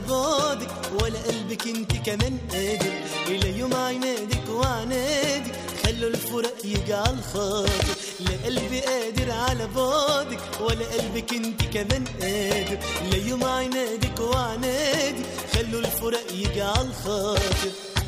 بعدك ولا قلبك انت كمان قادر الى يوم عنادك وعنادك خلوا الفراق يجعل خاطر لا قلبي قادر على بعدك ولا قلبك انت كمان قادر لا يوم عنادك وعنادك خلوا الفراق يجعل خاطر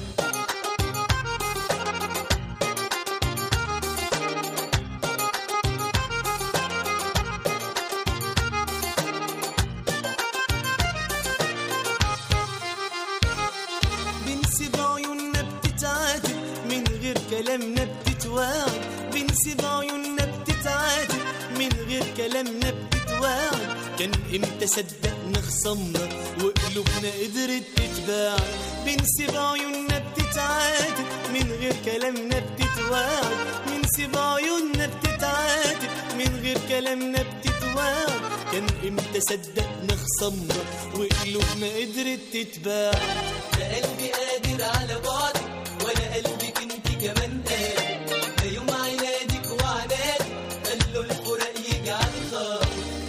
بنسيب عيوننا بتتعاتب من غير كلامنا بتتواعد بنسيب عيوننا بتتعاتب من غير كلامنا بتتواعد كان امتى صدقنا خصمنا وقلوبنا قدرت تتباعد بنسيب عيوننا بتتعاتب من غير كلامنا بتتواعد بنسيب عيوننا بتتعاتب من غير كلامنا بتتواعد كان امتى صدقنا خصمنا وقلوبنا قدرت تتباعد لا قلبي قادر على بعدك ولا قلبك انت كمان قادر لا يوم عنادك وعنادك خلوا الفراق يجعل خاطر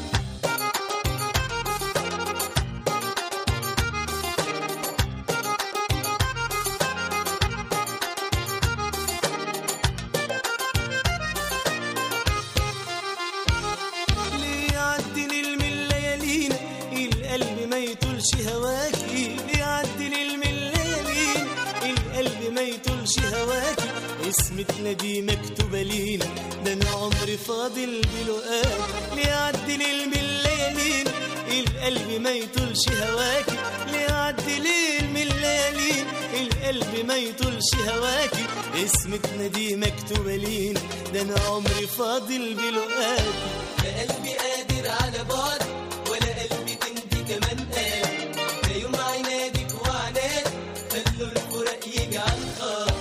ليه يعدي من ليالينا القلب ما يطولش هواكي ليه يعدي من ليالينا القلب ما يطولش هواكي اسمتنا دي مكتوبة لينا ده انا عمري فاضل بلقاك ليه يعدي من ليالينا القلب ما يطولش هواكي ليه يعدي ليل من ليالينا القلب ما يطولش هواكي اسمتنا دي مكتوبة لينا ده انا عمري فاضل بلقاك لا قلبي قادر على بعدك ولا قلبك انت كمان قادر لا يوم عنادك وعنادك خلوا الفراق يجعل خاطر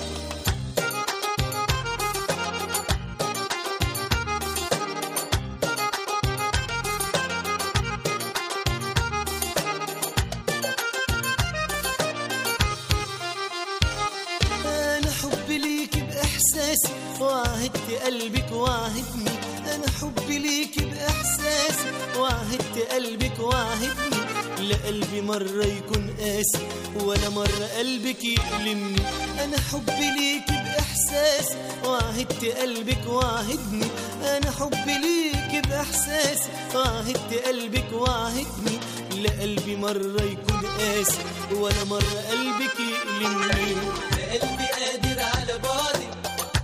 انا حبي ليك باحساسي وعهدت قلبك وعهدني انا حبي ليك باحساسي وعهدت قلبك وعهدني لا قلبي مرة يكون قاسي ولا مرة قلبك يألمني انا حبي ليك باحساسي وعهدت قلبك وعهدني انا حبي ليك باحساسي وعهدت قلبك وعهدني لا قلبي مرة يكون قاسي ولا مرة قلبك يألمني لا قلبي قادر على بعدك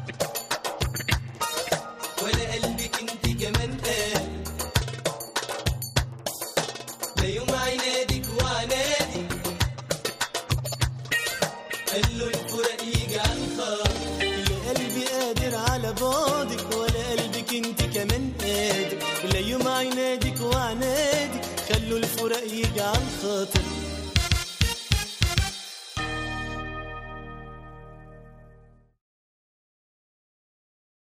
ولا قلبك انت كمان قادر لا يوم عنادك وعنادك خلوا الفراق يجعل خاطر لا قلبي قادر على بعدك ولا قلبك انت كمان قادر لا يوم عنادك وعنادك خلوا الفراق يجعل